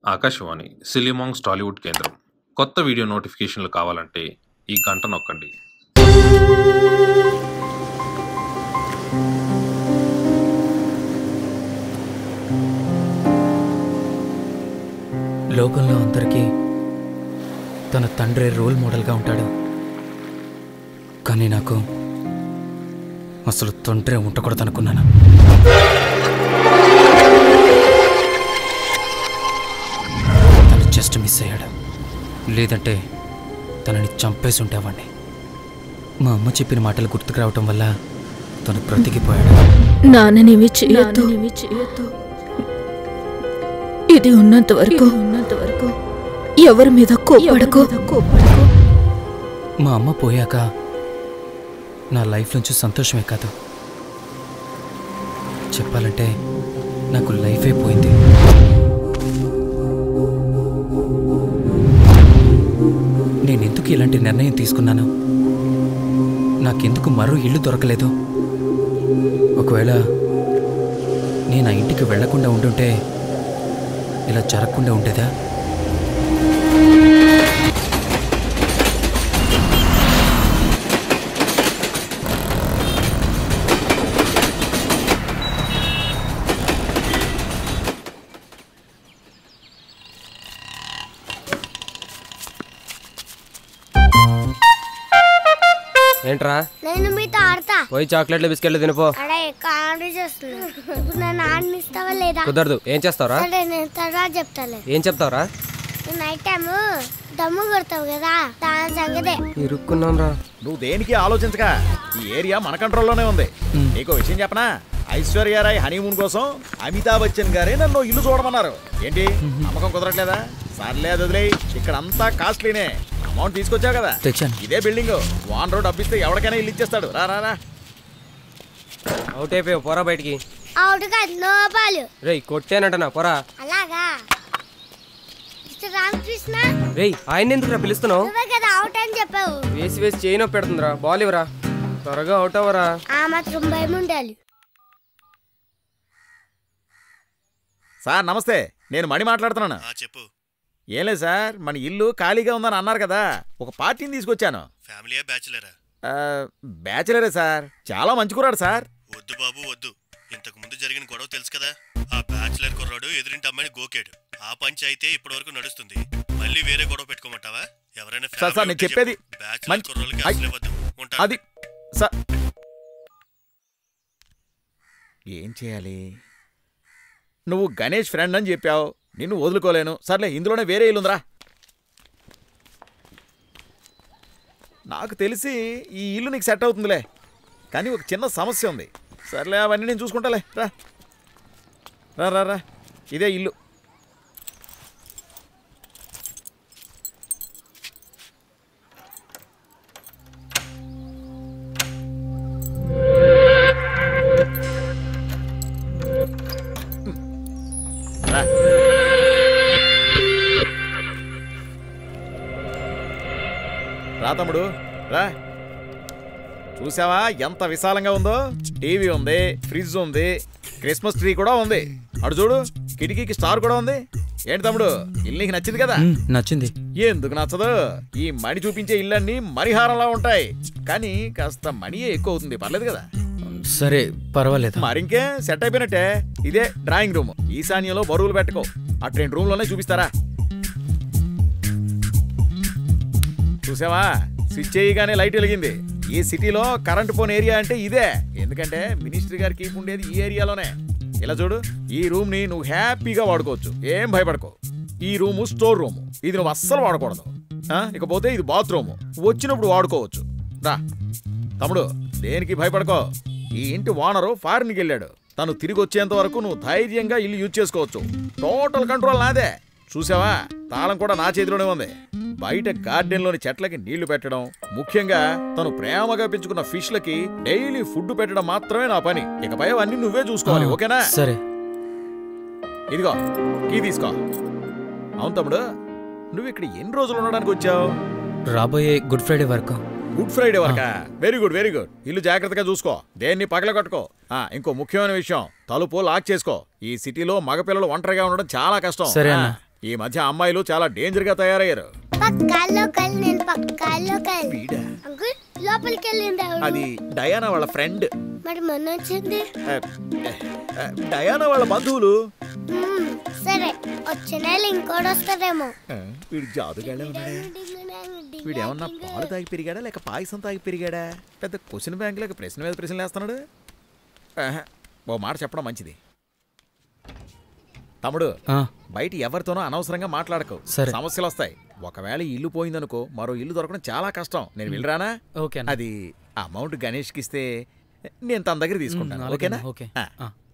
ఆకాశవాణి సిలిమాంగ్స్ టాలీవుడ్ కేంద్రం కొత్త వీడియో నోటిఫికేషన్లు కావాలంటే ఈ గంట నొక్కండి లోకంలో అందరికీ తన తండ్రి రోల్ మోడల్గా ఉంటాడు కానీ నాకు అసలు తండ్రి ఉండకూడదు అనుకున్నాను తను జస్ట్ మిస్ అయ్యాడు లేదంటే తనని చంపేసి ఉండేవాడిని మా అమ్మ చెప్పిన మాటలు గుర్తుకు రావటం వల్ల తను బ్రతికిపోయాడు నాన్ననేమి చేయొద్దు ఇది ఉన్నంత వరకు ఉన్నంత వరకు ఎవరి మీద కోపడకో మా అమ్మ పోయాక నా లైఫ్ నుంచి సంతోషమే కాదు చెప్పాలంటే నాకు లైఫ్ అయిపోయింది నేను ఎందుకు ఇలాంటి నిర్ణయం తీసుకున్నాను నాకెందుకు మరో ఇల్లు దొరకలేదు ఒకవేళ నేను ఆ ఇంటికి వెళ్లకుండా ఉండుంటే ఇలా జరగకుండా ఉండేదా ఏంట్రా నేను మీతో ఆడతా పోయి చాక్లెట్లు బిస్కెట్లు తినిపో అడే ఎక్కువ ఆర్డర్ చేస్తున్నా ఇప్పుడు నన్ను ఆడనిస్తావా లేదా కుదరదు ఏం చేస్తావురా సరే నేను తర్వాత చెప్తాలే ఏం చెప్తావురా నువ్వు నైట్ టైం దమ్ము కొడతావు కదా దాని సంగతే ఇరుక్కున్నాం రా నువ్వు దేనికి ఆలోచించక ఈ ఏరియా మన కంట్రోల్లోనే ఉంది నీకో విషయం చెప్పనా ఐశ్వర్య రాయ్ హనీమూన్ కోసం అమితాబ్ బచ్చన్ గారే నన్ను ఇల్లు చూడమన్నారు ఏంటి నమ్మకం కుదరట్లేదా సర్లే అది వదిలేయ్ ఇక్కడ అంతా కాస్ట్లీనే అమౌంట్ తీసుకొచ్చావు కదా తెచ్చాను. ఇదే బిల్డింగ్ వాన్ రోడ్ డబ్బిస్తే ఎవరికైనా ఇల్లు ఇచ్చేస్తాడు రా రా రా అవుట్ అయిపోయావు పోరా బయటికి అవుట్ కాదు లోపాలు రేయ్ కొట్టానంటనా పోరా అలాగా మిస్టర్ రామకృష్ణ రేయ్ ఆయన ఎందుకురా పిలుస్తున్నావు నువ్వే కదా అవుట్ అని చెప్పావు వేసి వేసి చేయి నొప్పి పెడుతుందిరా బాల్ ఇవ్వరా త్వరగా అవుట్ అవ్వరా ఆ మాత్రం భయం ఉండాలి సార్ నమస్తే నేను మణి మాట్లాడుతున్నాను చెప్పు ఏం లేదు సార్ మన ఇల్లు ఖాళీగా ఉందని అన్నారు కదా ఒక పార్టీని తీసుకొచ్చాను ఫ్యామిలీయా బ్యాచులరా ఆ, బ్యాచిలరే సార్ చాలా మంచి కురాడు సార్ వద్దు బాబు వద్దు ఇంతకు ముందు జరిగిన గొడవ తెలుసు కదా ఆ బ్యాచులర్ కుర్రాడు ఎదురింటి అమ్మాయిని గోకాడు ఆ పంచాయితే ఇప్పటి వరకు నడుస్తుంది మళ్ళీ వేరే గొడవ పెట్టుకోమంటావా ఎవరైనా సార్, సార్, నేను చెప్పేది బ్యాచులర్ మంచి- కుర్రోళ్ళకి ఐ- అసలే వద్దు ఉంటాను అది సార్ ఏం చేయాలి నువ్వు గణేష్ ఫ్రెండ్ అని చెప్పావు నిన్ను వదులుకోలేను సర్లే ఇందులోనే వేరే ఇల్లుందిరా నాకు తెలిసి ఈ ఇల్లు నీకు సెట్ అవుతుందిలే కానీ ఒక చిన్న సమస్య ఉంది సర్లే అవన్నీ నేను చూసుకుంటాలే రా రా రా రా ఇదే ఇల్లు రా రా తమ్ముడు రా చూసావా ఎంత విశాలంగా ఉందో టీవీ ఉంది ఫ్రిడ్జ్ ఉంది క్రిస్మస్ ట్రీ కూడా ఉంది అటు చూడు కిటికీకి స్టార్ కూడా ఉంది ఏంటి తమ్ముడు ఇల్లు నీకు నచ్చింది కదా మ్, నచ్చింది ఎందుకు నచ్చదు ఈ మణి చూపించే ఇళ్ళన్నీ మణిహారంలా ఉంటాయి కానీ కాస్త మణియే ఎక్కువ అవుతుంది పర్లేదు కదా సరే పర్వాలేదు మరింకే సెట్ అయిపోయినట్టే ఇదే డ్రాయింగ్ రూమ్ ఈశాన్యంలో బరువులు పెట్టుకో అటు రెండు రూమ్లోనే చూపిస్తారా చూసావా స్విచ్ చేయగానే లైట్ వెలిగింది ఈ సిటీలో కరెంట్ పోని ఏరియా అంటే ఇదే ఎందుకంటే మినిస్ట్రీ గారు కీప్ ఉండేది ఈ ఏరియాలోనే ఇలా చూడు ఈ రూమ్ ని నువ్వు హ్యాపీగా వాడుకోవచ్చు ఏం భయపడకో ఈ రూము స్టోర్ రూమ్ ఇది నువ్వు అస్సలు వాడకూడదు ఆ, ఇకపోతే ఇది బాత్రూమ్ వచ్చినప్పుడు వాడుకోవచ్చు రా తమ్ముడు దేనికి భయపడకో ఈ ఇంటి ఓనరు ఫారిన్కి వెళ్ళాడు తను తిరిగి వచ్చేంత వరకు నువ్వు ధైర్యంగా ఇల్లు యూజ్ చేసుకోవచ్చు టోటల్ కంట్రోల్ నాదే చూసావా తాళం కూడా నా చేతిలోనే ఉంది బయట గార్డెన్లోని చెట్లకి నీళ్లు పెట్టడం ముఖ్యంగా తను ప్రేమగా పెంచుకున్న ఫిష్లకి డైలీ ఫుడ్ పెట్టడం మాత్రమే నా పని ఇకపై అవన్నీ నువ్వే చూసుకోవాలి ఆ, ఓకేనా సరే ఇదిగో కీ తీసుకో అవును తమ్ముడు నువ్వు ఇక్కడ ఎన్ని రోజులు ఉండడానికి వచ్చావు రాబోయే గుడ్ ఫ్రైడే వరకు గుడ్ ఫ్రైడే వరకా వెరీ గుడ్ వెరీ గుడ్ ఇల్లు జాగ్రత్తగా చూసుకో దేన్ని పగల కట్టుకో ఆ, ఇంకో ముఖ్యమైన విషయం తలుపు లాక్ చేసుకో ఈ సిటీలో మగపిల్లలు ఒంటరిగా ఉండడం చాలా కష్టం సరే ఆ, అన్న. ఈ మధ్య అమ్మాయిలు చాలా డేంజర్ గా తయారయ్యారు పక్కా లోకల్ నేను పక్కా లోకల్ వీడా అంకుల్ లోపలికి వెళ్ళింది ఎవరు? అది డయానా వాళ్ళ ఫ్రెండ్ మరి మొన్న వచ్చింది డయానా వాళ్ళ బంధువులు మ్మ్, సరే వచ్చే నెల ఇంకోటి వస్తారేమో ఆ, వీడు జాదుగాడే ఉన్నాడే వీడు ఏమన్నా పాలు తాగి పెరిగాడా లేక పాయసం తాగి పెరిగాడా పెద్ద క్వశ్చన్ బ్యాంక్ లేక ప్రశ్న మీద ప్రశ్నలు వేస్తున్నాడు ఆహా, ఓ మాట చెప్పడం మంచిది తమ్ముడు ఆ, బయట ఎవరితోనో అనవసరంగా మాట్లాడకు సరే. సమస్యలు వస్తాయి ఒకవేళ ఈ ఇల్లు పోయిందనుకో మరో ఇల్లు దొరకడం చాలా కష్టం నేను వెళ్ళరానా ఓకే అన్న. అది అమౌంట్ గణేష్కి ఇస్తే నేను తన దగ్గర తీసుకుంటాను అలాగే ఓకేనా అన్న, ఓకే ఆ. ఆ.